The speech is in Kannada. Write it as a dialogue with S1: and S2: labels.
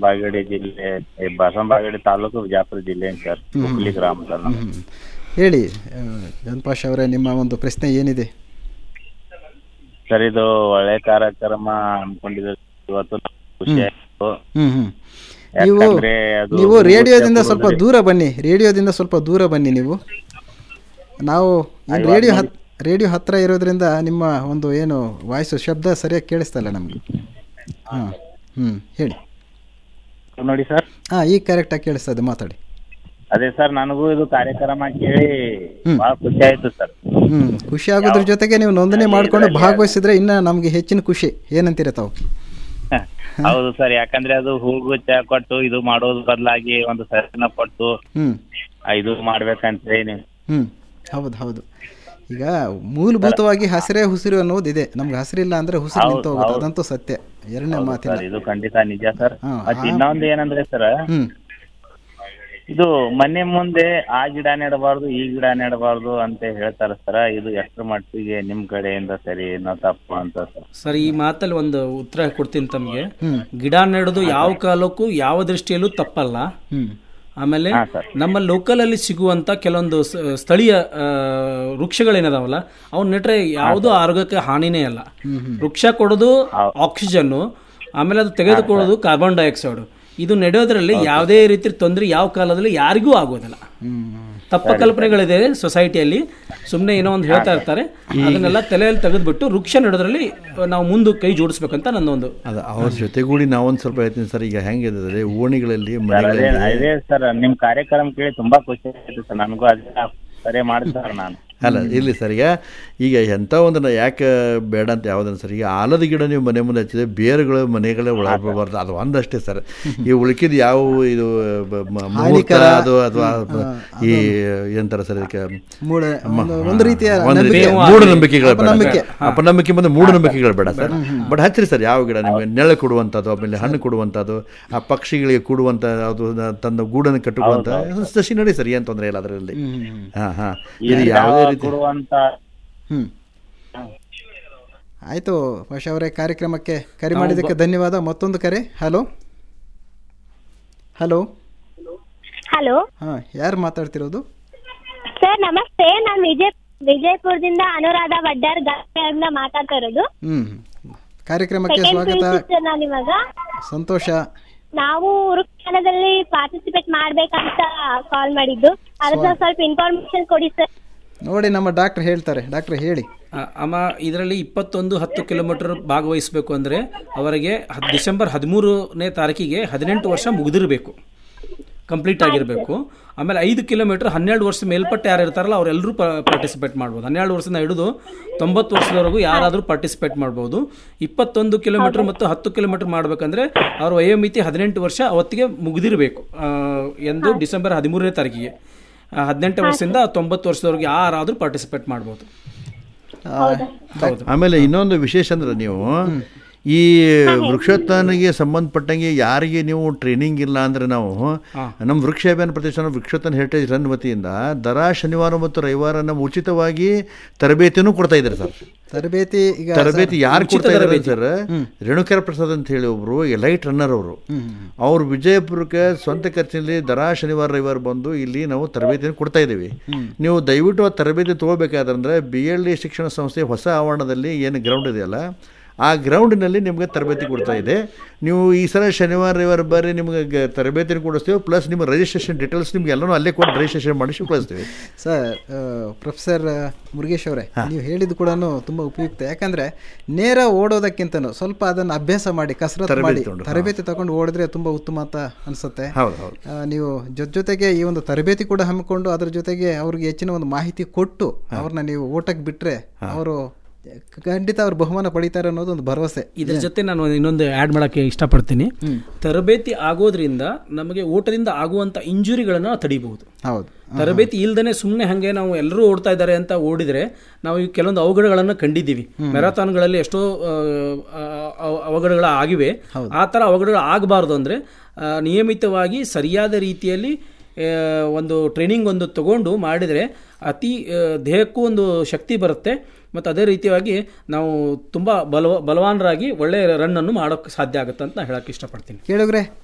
S1: ಬಾಗೇಡಿ ಜಿಲ್ಲೆ ಏ, ಬಸವನಬಾಗೇಡಿ ತಾಲೂಕು ವಿಜಯಪುರ ಜಿಲ್ಲೆ ಸರ್ ಹುಬ್ಳಿ ಗ್ರಾಮ ಸರ್ ನಮ್ದು.
S2: ಹ್ಮ್. ಹೇಳಿ ಜನಪಾಶ್ ಅವರೇ ನಿಮ್ಮ ಒಂದು ಪ್ರಶ್ನೆ ಏನಿದೆ
S1: ಸರ್ ಇದು ಒಳ್ಳೆ ಕಾರ್ಯಕ್ರಮ ಅನ್ಕೊಂಡಿದ್ದೆ ಇವತ್ತು ಖುಷಿ ಆಯ್ತು
S2: ಹ್ಮ್ ಹ್ಮ್ ನೀವು
S1: ಯಾಕಂದ್ರೆ ಅದು
S2: ನೀವು ರೇಡಿಯೋದಿಂದ ಸ್ವಲ್ಪ
S1: ಕೊಡೋದ್ರಲ್ಲಿ-
S2: ದೂರ ಬನ್ನಿ ರೇಡಿಯೋದಿಂದ ಸ್ವಲ್ಪ ದೂರ ಬನ್ನಿ ನೀವು ನಾವು ಈ ರೇಡಿಯೋ ಹತ್ ರೇಡಿಯೋ ಹತ್ರ ಇರೋದ್ರಿಂದ ನಿಮ್ಮ ಒಂದು ಏನು ವಾಯ್ಸು ಶಬ್ದ ಸರಿಯಾಗಿ ಕೇಳಿಸ್ತಾ ಇಲ್ಲ ನಮಗೆ ಹಾಂ ಹ್ಞೂ ಹೇಳಿ
S1: ನೋಡಿ ಸರ್
S2: ಹಾಂ ಈಗ ಕರೆಕ್ಟಾಗಿ ಕೇಳಿಸ್ತಾ ಇದೆ ಮಾತಾಡಿ
S1: ಅದೇ ಸರ್ ನನಗೂ ಇದು ಕಾರ್ಯಕ್ರಮ ಕೇಳಿ ಬಹಳ ಖುಷಿ ಆಯ್ತು ಸರ್
S2: ಹ್ಞೂ ಖುಷಿ ಆಗೋದ್ರ ಜೊತೆಗೆ ನೀವು ನೋಂದಣಿ ಮಾಡಿಕೊಂಡು ಭಾಗವಹಿಸಿದ್ರೆ ಇನ್ನೂ ನಮಗೆ ಹೆಚ್ಚಿನ ಖುಷಿ ಏನಂತೀರ ತಾವು
S1: ಹೌದು ಸರ್ ಯಾಕಂದ್ರೆ ಅದು ಹೂಗುಚ್ಚ ಕೊಟ್ಟು ಇದು ಮಾಡೋದ್ ಬದಲಾಗಿ ಒಂದು ಸರಿನ ಕೊಟ್ಟು
S2: ಹ್ಞೂ
S1: ಆ, ಇದು ಮಾಡ್ಬೇಕಂತ ಹೇಳಿ
S2: ಹ್ಞೂ ಹೌದು ಹೌದು ಈಗ ಮೂಲಭೂತವಾಗಿ ಹಸಿರೇ ಉಸಿರು ಅನ್ನೋದಿದೆ ನಮ್ಗೆ ಹಸಿರಿಲ್ಲ ಅಂದ್ರೆ ಉಸಿರು
S1: ಹೌದು,
S2: ನಿಂತು ಹೋಗುತ್ತೆ
S1: ಹೌದು.
S2: ಅದಂತೂ ಸತ್ಯ ಎರಡನೇ ಮಾತಿಲ್ಲ
S1: ಸರ್ ಇದು ಖಂಡಿತ ನಿಜ ಸರ್
S2: ಹಾ,
S1: ಮತ್ತೆ
S2: ಆ-
S1: ಇನ್ನೊಂದು ಏನಂದ್ರೆ ಸರ್
S2: ಹ್ಮ್
S1: ಇದು ಮನೆ ಮುಂದೆ ಆ ಗಿಡ ನೆಡಬಾರ್ದು ಈ ಗಿಡ ನೆಡಬಾರ್ದು ಅಂತ ಹೇಳ್ತಾರೆ ಸರ್ ಇದು ಎಷ್ಟ್ರ ಮಟ್ಟಿಗೆ ನಿಮ್ ಕಡೆಯಿಂದ ಸರಿ ಏನೋ ತಪ್ಪು ಅಂತ ಸರ್
S3: ಸರ್ ಈ ಮಾತಲ್ಲಿ ಒಂದು ಉತ್ತರ ಕೊಡ್ತೀನಿ ತಮಗೆ
S2: ಹ್ಮ್.
S3: ಗಿಡ ನೆಡೋದು ಯಾವ ಕಾಲಕ್ಕೂ ಯಾವ ದೃಷ್ಟಿಯಲ್ಲೂ ತಪ್ಪಲ್ಲ
S2: ಹ್ಮ್
S3: ಆಮೇಲೆ
S1: ಹಾ, ಸರ್.
S3: ನಮ್ಮ ಲೋಕಲಲ್ಲಿ ಸಿಗುವಂತ ಕೆಲವೊಂದು ಸ- ಸ್ಥಳೀಯ ಆ, ವೃಕ್ಷಗಳೇನದಾವಲ್ಲ ಅವ್ನ ನೆಟ್ರೆ ಯಾವುದೂ ಆರೋಗ್ಯಕ್ಕೆ ಹಾನಿನೇ ಅಲ್ಲ ವೃಕ್ಷ ಕೊಡೋದು ಆಕ್ಸಿಜನ್ನು ಆಮೇಲೆ ಅದು ತೆಗೆದುಕೊಳ್ಳೋದು ಕಾರ್ಬನ್ ಡೈಆಕ್ಸೈಡ್ ಇದು ನೆಡೋದ್ರಲ್ಲಿ ಯಾವುದೇ ರೀತಿ ತೊಂದರೆ ಯಾವ ಕಾಲದಲ್ಲಿ ಯಾರಿಗೂ ಆಗೋದಿಲ್ಲ ತಪ್ಪ ಕಲ್ಪನೆಗಳಿದೆ ಸೊಸೈಟಿಯಲ್ಲಿ ಸುಮ್ಮನೆ ಏನೋ ಒಂದು ಹೇಳ್ತಾ ಇರ್ತಾರೆ ಅದನ್ನೆಲ್ಲ ತಲೆಯಲ್ಲಿ ತೆಗೆದ್ಬಿಟ್ಟು ವೃಕ್ಷ ನೆಡೋದ್ರಲ್ಲಿ ನಾವು ಮುಂದೆ ಕೈ ಜೋಡಿಸ್ಬೇಕಂತ ನನ್ನ ಒಂದು
S4: ಅದು ಅವ್ರ ಜೊತೆಗೂಡಿ ನಾವೊಂದು ಸ್ವಲ್ಪ ಹೇಳ್ತೀನಿ ಸರ್ ಈಗ ಹೆಂಗಿದೆ ಓಣಿಗಳಲ್ಲಿ
S1: ಅದೇ
S4: ಮನೆಗಳಲ್ಲಿ
S1: ಅದೇ ಸರ್ ನಿಮ್ ಕಾರ್ಯಕ್ರಮ ಕೇಳಿ ತುಂಬಾ ಖುಷಿ ಆಯ್ತು ಸರ್ ನನಗೂ ಅದೇ ಸರಿ ಮಾಡಿ ಸರ್ ನಾನು
S4: ಅಲ್ಲ ಇರಲಿ ಸರ್ ಈಗ ಈಗ ಎಂಥ ಒಂದನ್ನ ಯಾಕೆ ಬೇಡ ಅಂತ ಯಾವುದನ್ನ ಸರ್ ಈಗ ಆಲದ ಗಿಡ ನೀವು ಮನೆ ಮುಂದೆ ಹಚ್ಚಿದ್ರೆ ಬೇರುಗಳು ಮನೆಗಳೇ ಒಳಗೆ ಬರಬಾರ್ದು ಅದು ಒಂದಷ್ಟೇ ಸರ್ ಈ ಉಳ್ಕಿದ ಯಾವ ಇದು ಬ- ಮ- ಮುಹೂರ್ತ ಅದು ಅಥವಾ ಈ ಏನಂತಾರೆ ಸರ್ ಇದಕ್ಕೆ
S2: ಮೂಳೆ ಒಂದು- ಒಂದು ರೀತಿಯ
S4: ಒಂದು
S2: ನಂಬಿಕೆ.
S4: ರೀತಿಯ ಮೂಢನಂಬಿಕೆಗಳು ಬೇಡ
S2: ಅಪನಂಬಿಕೆ.
S4: ಅಪನಂಬಿಕೆ ಬಂದು ಮೂಢನಂಬಿಕೆಗಳು ಬೇಡ ಸರ್ ಬಟ್ ಹಚ್ಚಿರಿ ಸರ್ ಯಾವ ಗಿಡ ನಿಮಗೆ ನೆರಳು ಕೊಡುವಂಥದ್ದು ಆಮೇಲೆ ಹಣ್ಣು ಕೊಡುವಂಥದ್ದು ಆ ಪಕ್ಷಿಗಳಿಗೆ ಕೂಡುವಂಥ ಅದು ತನ್ನ ಗೂಡನ್ನು ಕಟ್ಟುವಂಥ ಸಸಿ ನೋಡಿ ಸರ್ ಏನು ತೊಂದರೆ ಇಲ್ಲ ಅದರಲ್ಲಿ ಹಾಂ ಹಾಂ ಇದು ಯಾವುದೇ ರೀತಿ
S1: ಕೊಡುವಂತ
S2: ಹ್ಮ್ ಆಯ್ತು ವಶ ಅವರೇ ಕಾರ್ಯಕ್ರಮಕ್ಕೆ ಕರೆ ಮಾಡಿದ್ದಕ್ಕೆ ಧನ್ಯವಾದ ಮತ್ತೊಂದು ಕರೆ ಹಲೋ ಹಲೋ
S5: ಹಲೋ
S2: ಹಾಂ ಯಾರು ಮಾತಾಡ್ತಿರೋದು
S5: ಸರ್ ನಮಸ್ತೆ ನಾನು ವಿಜಯ್ ವಿಜಯಪುರದಿಂದ ಅನುರಾಧ ವಡ್ಡರ್ ಗಾಂಧಿಯಿಂದ ಮಾತಾಡ್ತಾ ಇರೋದು
S2: ಹ್ಮ್ ಕಾರ್ಯಕ್ರಮಕ್ಕೆ
S5: ಸೆಕೆಂಡ್
S2: ಸ್ವಾಗತ
S5: ಸರ್ ನಾನು ಇವಾಗ
S2: ಸಂತೋಷ
S5: ನಾವು ವೃಕ್ಷಣದಲ್ಲಿ ಪಾರ್ಟಿಸಿಪೇಟ್ ಮಾಡ್ಬೇಕಂತ ಕಾಲ್ ಮಾಡಿದ್ದು ಅದನ್ನ ಸ್ವಲ್ಪ ಇನ್ಫಾರ್ಮೇಶನ್ ಕೊಡಿ ಸರ್
S2: ನೋಡಿ ನಮ್ಮ ಡಾಕ್ಟರ್ ಹೇಳ್ತಾರೆ ಡಾಕ್ಟರ್ ಹೇಳಿ
S3: ಆ, ಅಮ್ಮ ಇದರಲ್ಲಿ ಇಪ್ಪತ್ತೊಂದು ಹತ್ತು ಕಿಲೋಮೀಟರ್ ಭಾಗವಹಿಸಬೇಕು ಅಂದರೆ ಅವರಿಗೆ ಹದ್- ಡಿಸೆಂಬರ್ ಹದಿಮೂರನೇ ತಾರೀಕಿಗೆ ಹದಿನೆಂಟು ವರ್ಷ ಮುಗಿದಿರಬೇಕು ಕಂಪ್ಲೀಟ್ ಆಗಿರಬೇಕು ಆಮೇಲೆ ಐದು ಕಿಲೋಮೀಟರ್ ಹನ್ನೆರಡು ವರ್ಷ ಮೇಲ್ಪಟ್ಟು ಯಾರು ಇರ್ತಾರಲ್ಲ ಅವರೆಲ್ಲರೂ ಪಾರ್ಟಿಸಿಪೇಟ್ ಮಾಡ್ಬೋದು ಹನ್ನೆರಡು ವರ್ಷದಿಂದ ಹಿಡಿದು ತೊಂಬತ್ತು ವರ್ಷದವರೆಗೂ ಯಾರಾದರೂ ಪಾರ್ಟಿಸಿಪೇಟ್ ಮಾಡ್ಬೋದು ಇಪ್ಪತ್ತೊಂದು ಕಿಲೋಮೀಟರ್ ಮತ್ತು ಹತ್ತು ಕಿಲೋಮೀಟರ್ ಮಾಡಬೇಕಂದ್ರೆ ಅವ್ರ ವಯೋಮಿತಿ ಹದಿನೆಂಟು ವರ್ಷ ಅವತ್ತಿಗೆ ಮುಗಿದಿರಬೇಕು ಆ, ಎಂದು ಡಿಸೆಂಬರ್ ಹದಿಮೂರನೇ ತಾರೀಕಿಗೆ ಆ, ಹದಿನೆಂಟು ವರ್ಷದಿಂದ ತೊಂಬತ್ತು ವರ್ಷದವರೆಗೆ ಯಾರಾದರೂ ಪಾರ್ಟಿಸಿಪೇಟ್ ಮಾಡ್ಬೋದು ಹೌದು
S4: ಆಮೇಲೆ ಇನ್ನೊಂದು ವಿಶೇಷ ಅಂದ್ರೆ ನೀವು ಈ ವೃಕ್ಷೋತ್ಥಾನಿಗೆ ಸಂಬಂಧಪಟ್ಟಂಗೆ ಯಾರಿಗೆ ನೀವು ಟ್ರೈನಿಂಗ್ ಇಲ್ಲ ಅಂದ್ರೆ ನಾವು ನಮ್ಮ ವೃಕ್ಷ ಅಭಿಯಾನ ಪ್ರತಿಷ್ಠಾನ ವೃಕ್ಷೋತ್ಥಾನ ಹೆರಿಟೇಜ್ ರನ್ ವತಿಯಿಂದ ದರ ಶನಿವಾರ ಮತ್ತು ರವಿವಾರ ನಮ್ಮ ಉಚಿತವಾಗಿ ತರಬೇತಿನೂ ಕೊಡ್ತಾ ಇದ್ದಾರೆ ಸರ್
S2: ತರಬೇತಿ ಈಗ
S4: ತರಬೇತಿ
S2: ಸರ್,
S4: ಯಾರು
S2: ಉಚಿತ
S4: ಕೊಡ್ತಾ ಇದ್ದಾರೆ
S2: ತರಬೇತಿ.
S4: ಸರ್ ರೇಣುಕರ ಪ್ರಸಾದ್ ಅಂತ ಹೇಳಿ ಒಬ್ರು ಲೈಟ್ ರನ್ನರ್ ಅವರು ಅವ್ರು ವಿಜಯಪುರಕ್ಕೆ ಸ್ವಂತ ಖರ್ಚಿನಲ್ಲಿ ದರ ಶನಿವಾರ ರವಿವಾರ ಬಂದು ಇಲ್ಲಿ ನಾವು ತರಬೇತಿಯನ್ನು ಕೊಡ್ತಾ ಇದ್ದೀವಿ ನೀವು ದಯವಿಟ್ಟು ಆ ತರಬೇತಿ ತಗೋಬೇಕಾದ್ರೆ ಬಿ ಎಲ್ ಡಿ ಶಿಕ್ಷಣ ಸಂಸ್ಥೆ ಹೊಸ ಆವರಣದಲ್ಲಿ ಏನು ಗ್ರೌಂಡ್ ಇದೆಯಲ್ಲ ಆ ಗ್ರೌಂಡಿನಲ್ಲಿ ನಿಮಗೆ ತರಬೇತಿ ಕೊಡ್ತಾ ಇದೆ ನೀವು ಈ ಸಲ ಶನಿವಾರ ರವಿವಾರ ಬರ್ರಿ ನಿಮ್ಗೆ ಗ- ತರಬೇತಿನ ಕೊಡಿಸ್ತೀವಿ ಪ್ಲಸ್ ನಿಮ್ಮ ರಿಜಿಸ್ಟ್ರೇಷನ್ ಡೀಟೇಲ್ಸ್ ನಿಮ್ಗೆ ಎಲ್ಲನೂ ಅಲ್ಲೇ ಕೊಟ್ಟು ರಿಜಿಸ್ಟ್ರೇಷನ್ ಮಾಡಿ ಕಳಿಸ್ತೀವಿ
S2: ಸರ್ ಪ್ರೊಫೆಸರ್ ಮುರುಗೇಶ್ ಅವರೇ ನೀವು ಹೇಳಿದ್ದು ಕೂಡ ತುಂಬ ಉಪಯುಕ್ತ ಯಾಕಂದ್ರೆ ನೇರ ಓಡೋದಕ್ಕಿಂತನೂ ಸ್ವಲ್ಪ ಅದನ್ನು ಅಭ್ಯಾಸ ಮಾಡಿ ಕಸರತ್ತು
S4: ತರಬೇತಿ
S2: ಮಾಡಿ
S4: ತಗೊಂಡು,
S2: ತರಬೇತಿ ತಗೊಂಡು ಓಡಿದ್ರೆ ತುಂಬ ಉತ್ತಮ ಅಂತ ಅನಿಸುತ್ತೆ
S4: ಹೌದು ಹೌದು
S2: ನೀವು ಜೊತೆ ಜೊತೆಗೆ ಈ ಒಂದು ತರಬೇತಿ ಕೂಡ ಹಮ್ಮಿಕೊಂಡು ಅದ್ರ ಜೊತೆಗೆ ಅವ್ರಿಗೆ ಹೆಚ್ಚಿನ ಒಂದು ಮಾಹಿತಿ ಕೊಟ್ಟು ಅವ್ರನ್ನ ನೀವು ಓಟಕ್ಕೆ ಬಿಟ್ರೆ ಅವರು ಖಂಡಿತ ಅವ್ರು ಬಹುಮಾನ ಪಡಿತಾರೆ ಅನ್ನೋದು ಒಂದು ಭರವಸೆ
S3: ಇದ್ರ ಜೊತೆ ನಾನು ಇನ್ನೊಂದು ಆ್ಯಡ್ ಮಾಡೋಕ್ಕೆ ಇಷ್ಟಪಡ್ತೀನಿ ತರಬೇತಿ ಆಗೋದ್ರಿಂದ ನಮಗೆ ಓಟದಿಂದ ಆಗುವಂಥ ಇಂಜುರಿಗಳನ್ನು ನಾವು ತಡಿಬಹುದು
S2: ಹೌದು
S3: ತರಬೇತಿ ಇಲ್ದೇನೆ ಸುಮ್ಮನೆ ಹಾಗೆ ನಾವು ಎಲ್ಲರೂ ಓಡ್ತಾ ಇದ್ದಾರೆ ಅಂತ ಓಡಿದ್ರೆ ನಾವು ಈ ಕೆಲವೊಂದು ಅವಘಡಗಳನ್ನು ಕಂಡಿದ್ದೀವಿ ಮ್ಯಾರಥಾನ್ಗಳಲ್ಲಿ ಎಷ್ಟೋ ಆ, ಆ, ಅವ- ಅವಘಡಗಳು ಆಗಿವೆ ಆ ಥರ ಅವಘಡಗಳು ಆಗಬಾರ್ದು ಅಂದರೆ ನಿಯಮಿತವಾಗಿ ಸರಿಯಾದ ರೀತಿಯಲ್ಲಿ ಆ, ಒಂದು ಟ್ರೈನಿಂಗ್ ಒಂದು ತಗೊಂಡು ಮಾಡಿದರೆ ಅತಿ ಆ, ದೇಹಕ್ಕೂ ಒಂದು ಶಕ್ತಿ ಬರುತ್ತೆ ಮತ್ತು ಅದೇ ರೀತಿಯಾಗಿ ನಾವು ತುಂಬ ಬಲವ ಬಲವಾನರಾಗಿ ಒಳ್ಳೆಯ ರನ್ನನ್ನು ಮಾಡೋಕ್ಕೆ ಸಾಧ್ಯ ಆಗುತ್ತೆ ಅಂತ ನಾನು ಹೇಳೋಕ್ಕೆ ಇಷ್ಟಪಡ್ತೀನಿ
S2: ಕೇಳಿದ್ರೆ